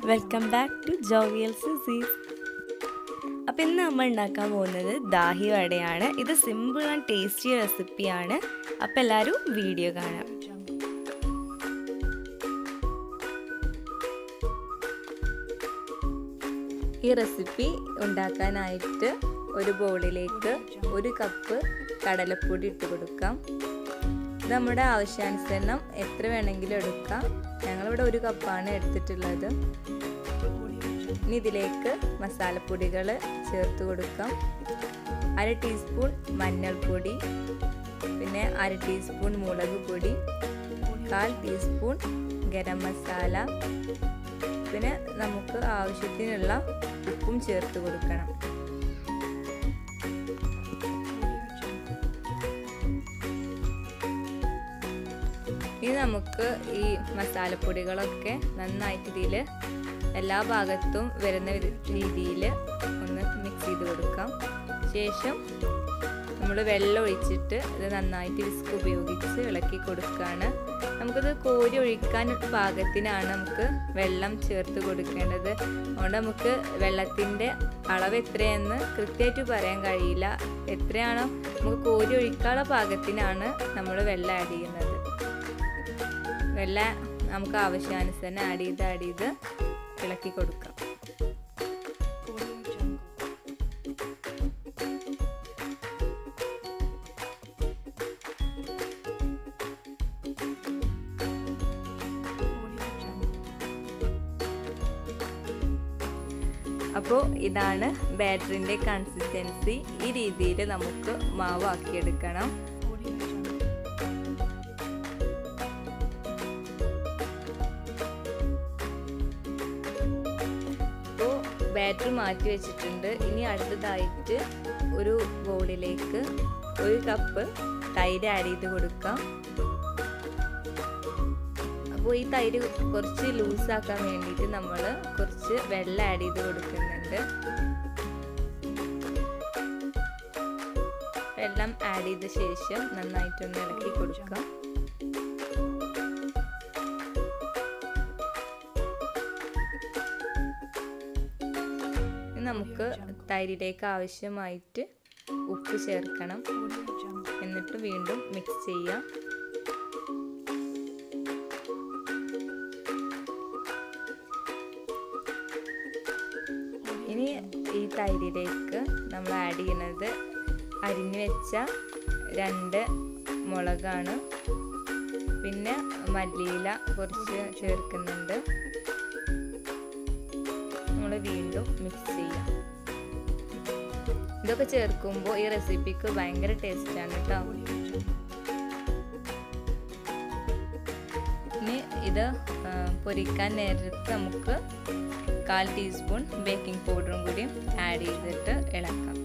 welcome back to jovial സിസീസ് അപ്പം ഇന്ന് നമ്മൾ ഉണ്ടാക്കാൻ പോകുന്നത് ദാഹി വടയാണ് ഇത് സിമ്പിൾ ആൻഡ് ടേസ്റ്റി റെസിപ്പിയാണ് അപ്പം എല്ലാവരും വീഡിയോ കാണാം ഈ റെസിപ്പി ഉണ്ടാക്കാനായിട്ട് ഒരു ബൗളിലേക്ക് ഒരു കപ്പ് കടലപ്പൊടി ഇട്ട് കൊടുക്കാം ഇത് നമ്മുടെ ആവശ്യാനുസരണം എത്ര വേണമെങ്കിലും എടുക്കാം ഞങ്ങളിവിടെ ഒരു കപ്പാണ് എടുത്തിട്ടുള്ളത് ഇനി ഇതിലേക്ക് മസാലപ്പൊടികൾ ചേർത്ത് കൊടുക്കാം അര ടീസ്പൂൺ മഞ്ഞൾപ്പൊടി പിന്നെ അര ടീസ്പൂൺ മുളക് പൊടി കാൽ ടീസ്പൂൺ ഗരം മസാല പിന്നെ നമുക്ക് ആവശ്യത്തിനുള്ള ഉപ്പും ചേർത്ത് കൊടുക്കണം ഇനി നമുക്ക് ഈ മസാലപ്പൊടികളൊക്കെ നന്നായിട്ട് ഇതിൽ എല്ലാ ഭാഗത്തും വരുന്ന രീതിയിൽ ഒന്ന് മിക്സ് ചെയ്ത് കൊടുക്കാം ശേഷം നമ്മൾ വെള്ളം ഒഴിച്ചിട്ട് ഇത് നന്നായിട്ട് വിസ്ക് ഉപയോഗിച്ച് ഇളക്കി കൊടുക്കുകയാണ് നമുക്കിത് കോരി ഒഴിക്കാൻ പാകത്തിനാണ് നമുക്ക് വെള്ളം ചേർത്ത് കൊടുക്കേണ്ടത് അതുകൊണ്ട് നമുക്ക് വെള്ളത്തിൻ്റെ അളവ് എത്രയെന്ന് കൃത്യമായിട്ട് പറയാൻ കഴിയില്ല എത്രയാണോ നമുക്ക് കോരി ഒഴിക്കാനുള്ള പാകത്തിനാണ് നമ്മൾ വെള്ളം ആഡ് ചെയ്യുന്നത് വെള്ളം നമുക്ക് ആവശ്യാനുസരണം ആഡ് ചെയ്ത് ആഡ് ചെയ്ത് ഇളക്കി കൊടുക്കാം അപ്പോൾ ഇതാണ് ബാറ്ററിൻ്റെ കൺസിസ്റ്റൻസി ഈ രീതിയിൽ നമുക്ക് മാവ് ആക്കിയെടുക്കണം അപ്പോൾ ബാറ്ററി മാറ്റി വെച്ചിട്ടുണ്ട് ഇനി അടുത്തതായിട്ട് ഒരു ബൗളിലേക്ക് ഒരു കപ്പ് തൈര് ആഡ് ചെയ്ത് കൊടുക്കാം അപ്പോൾ ഈ തൈര് കുറച്ച് ലൂസാക്കാൻ വേണ്ടിയിട്ട് നമ്മൾ കുറച്ച് വെള്ളം ആഡ് ചെയ്ത് കൊടുക്കുന്നുണ്ട് വെള്ളം ആഡ് ചെയ്ത ശേഷം നന്നായിട്ടൊന്ന് ഇളക്കി കൊടുക്കാം നമുക്ക് തൈരിലേക്ക് ആവശ്യമായിട്ട് ഉപ്പ് ചേർക്കണം എന്നിട്ട് വീണ്ടും മിക്സ് ചെയ്യാം ഇനി ഈ തൈരിലേക്ക് നമ്മൾ ആഡ് ചെയ്യുന്നത് അരിഞ്ഞു വെച്ച രണ്ട് മുളകാണ് പിന്നെ മല്ലിയില കുറച്ച് ചേർക്കുന്നുണ്ട് നമ്മൾ വീണ്ടും മിക്സ് ചെയ്യാം ഇതൊക്കെ ചേർക്കുമ്പോൾ ഈ റെസിപ്പിക്ക് ഭയങ്കര ടേസ്റ്റാണ് കേട്ടോ ഇനി ഇത് പൊരിക്കാൻ നേരത്ത് നമുക്ക് കാൽ ടീസ്പൂൺ ബേക്കിംഗ് പൗഡറും കൂടി ആഡ് ചെയ്തിട്ട് ഇളക്കാം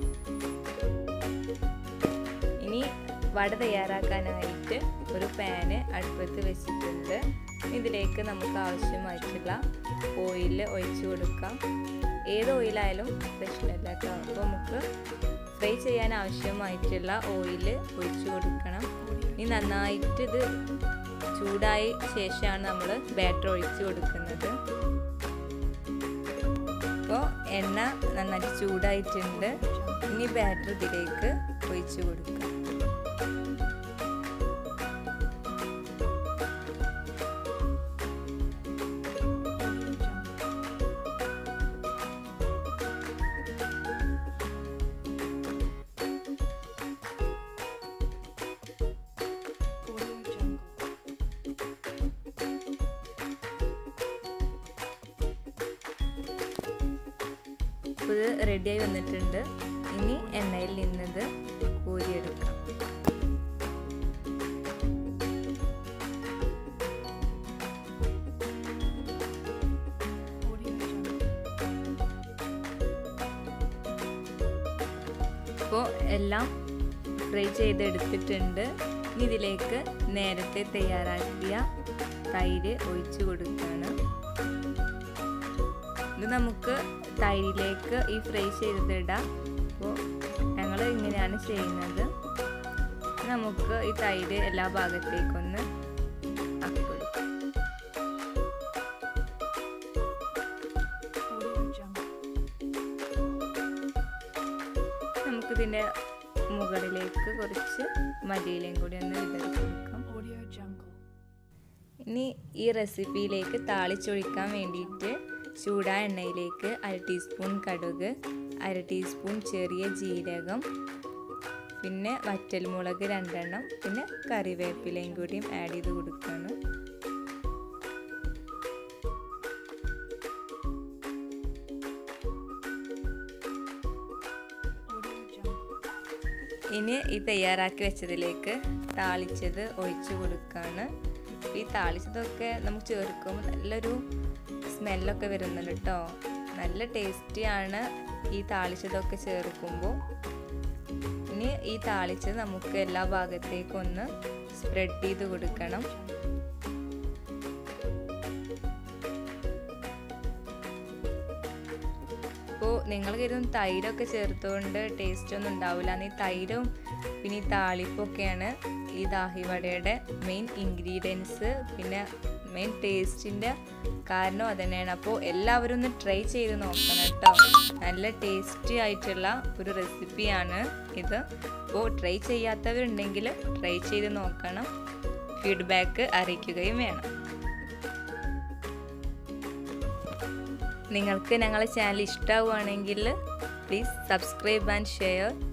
ഇനി വട തയ്യാറാക്കാനായിട്ട് ഒരു പാന് അടുപ്പത്ത് വെച്ചിട്ടുണ്ട് ഇതിലേക്ക് നമുക്ക് ആവശ്യമായിട്ടുള്ള ഓയിൽ ഒഴിച്ചു കൊടുക്കാം ഏത് ഓയിലായാലും പ്രശ്നമില്ല കേട്ടോ അപ്പോൾ നമുക്ക് ഫ്രൈ ചെയ്യാൻ ആവശ്യമായിട്ടുള്ള ഓയിൽ ഒഴിച്ചു കൊടുക്കണം ഇനി നന്നായിട്ട് ഇത് ചൂടായ ശേഷമാണ് നമ്മൾ ബാറ്റർ ഒഴിച്ചു കൊടുക്കുന്നത് അപ്പോൾ എണ്ണ നന്നായിട്ട് ചൂടായിട്ടുണ്ട് ഇനി ബാറ്റർ ഇതിലേക്ക് ഒഴിച്ചു കൊടുക്കാം അപ്പോൾ ഇത് റെഡിയായി വന്നിട്ടുണ്ട് ഇനി എണ്ണയിൽ നിന്നത് കോരിയെടുക്കാം അപ്പോൾ എല്ലാം ഫ്രൈ ചെയ്തെടുത്തിട്ടുണ്ട് ഇനി ഇതിലേക്ക് നേരത്തെ തയ്യാറാക്കിയ തൈര് ഒഴിച്ചു കൊടുക്കുകയാണ് ഇത് നമുക്ക് തൈരിലേക്ക് ഈ ഫ്രൈ ചെയ്തിടാം അപ്പോൾ ഞങ്ങൾ ഇങ്ങനെയാണ് ചെയ്യുന്നത് നമുക്ക് ഈ തൈര് എല്ലാ ഭാഗത്തേക്കൊന്ന് ആക്കി കൊടുക്കാം ഇതിൻ്റെ മുകളിലേക്ക് കുറച്ച് മല്ലിയിലയും കൂടി ഒന്ന് വിതറി കൊടുക്കാം ഇനി ഈ റെസിപ്പിയിലേക്ക് താളിച്ചൊഴിക്കാൻ വേണ്ടിയിട്ട് ചൂടായ എണ്ണയിലേക്ക് അര ടീസ്പൂൺ കടുക് അര ടീസ്പൂൺ ചെറിയ ജീരകം പിന്നെ വറ്റൽമുളക് രണ്ടെണ്ണം പിന്നെ കറിവേപ്പിലയും കൂടിയും ആഡ് ചെയ്ത് കൊടുക്കുകയാണ് ഇനി ഈ തയ്യാറാക്കി വെച്ചതിലേക്ക് താളിച്ചത് ഒഴിച്ചു കൊടുക്കുകയാണ് ഈ താളിച്ചതൊക്കെ നമുക്ക് ചേർക്കുമ്പോൾ നല്ലൊരു സ്മെല്ലൊക്കെ വരുന്നുണ്ട് കേട്ടോ നല്ല ടേസ്റ്റിയാണ് ഈ താളിച്ചതൊക്കെ ചേർക്കുമ്പോൾ ഇനി ഈ താളിച്ചത് നമുക്ക് എല്ലാ ഭാഗത്തേക്കും ഒന്ന് സ്പ്രെഡ് ചെയ്ത് കൊടുക്കണം അപ്പോൾ നിങ്ങൾ കരുതും തൈരൊക്കെ ചേർത്തുകൊണ്ട് ടേസ്റ്റ് ഒന്നും ഉണ്ടാവില്ല ഈ തൈരും പിന്നെ ഈ താളിപ്പൊക്കെയാണ് ഈ ദാഹിവടയുടെ മെയിൻ ഇൻഗ്രീഡിയൻസ് പിന്നെ മെയിൻ ടേസ്റ്റിൻ്റെ കാരണം അതുതന്നെയാണ് അപ്പോൾ എല്ലാവരും ഒന്ന് ട്രൈ ചെയ്ത് നോക്കണം കേട്ടോ നല്ല ടേസ്റ്റി ആയിട്ടുള്ള ഒരു റെസിപ്പിയാണ് ഇത് അപ്പോൾ ട്രൈ ചെയ്യാത്തവരുണ്ടെങ്കിൽ ട്രൈ ചെയ്ത് നോക്കണം ഫീഡ്ബാക്ക് അറിയിക്കുകയും വേണം നിങ്ങൾക്ക് ഞങ്ങളെ ചാനൽ ഇഷ്ടമാവുകയാണെങ്കിൽ പ്ലീസ് സബ്സ്ക്രൈബ് ആൻഡ് ഷെയർ